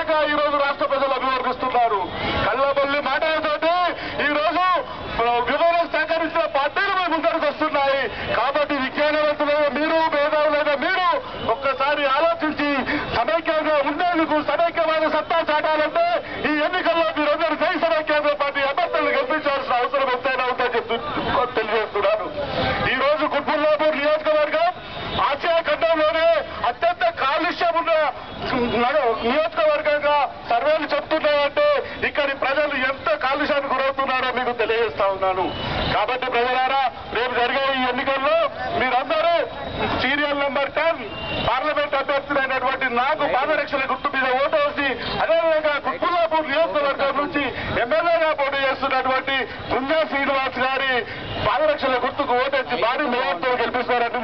ఎమ్మెల్యేగా ఈ రోజు రాష్ట్ర ప్రజలు అభివర్గిస్తున్నారు కళ్ళబల్లి మాటలతోటి ఈ రోజు వివరణ సేకరించిన పార్టీలు మీ ముందరకు వస్తున్నాయి కాబట్టి విజ్ఞానవంతులైన మీరు మేధావులైన మీరు ఒక్కసారి ఆలోచించి సమైక్యంగా ఉండేందుకు సమైక్యమైన సత్తా చాటాలంటే ఈ ఎన్నికల్లో మీరందరూ జై సమైక్యాంధ్ర పార్టీ అభ్యర్థులను గెలిపించాల్సిన అవసరం ఎంతైనా ఉందని చెప్తూ తెలియజేస్తున్నాను ఈ రోజు కుటుంబాపూర్ నియోజకవర్గం ఆసియా ఖండంలోనే అత్యంత కాలుష్యం ఉన్న నగ- నియోజకవర్గంగా సర్వేలు చెప్తున్నాయంటే ఇక్కడి ప్రజలు ఎంత కాలుష్యానికి గురవుతున్నారో మీకు తెలియజేస్తా ఉన్నాను కాబట్టి ప్రజలారా రేపు జరిగే ఈ ఎన్నికల్లో మీరందరూ సీరియల్ నెంబర్ టెన్ పార్లమెంట్ అభ్యర్థులైనటువంటి నాకు పాదరక్షల గుర్తు మీద ఓటు వేసి అదేవిధంగా కుక్కులాపూర్ నియోజకవర్గం నుంచి ఎమ్మెల్యేగా పోటీ చేస్తున్నటువంటి పుణ్య శ్రీనివాస్ గారి పాదరక్షల గుర్తుకు ఓటేసి భారీ మేయంతో గెలిపిస్తారని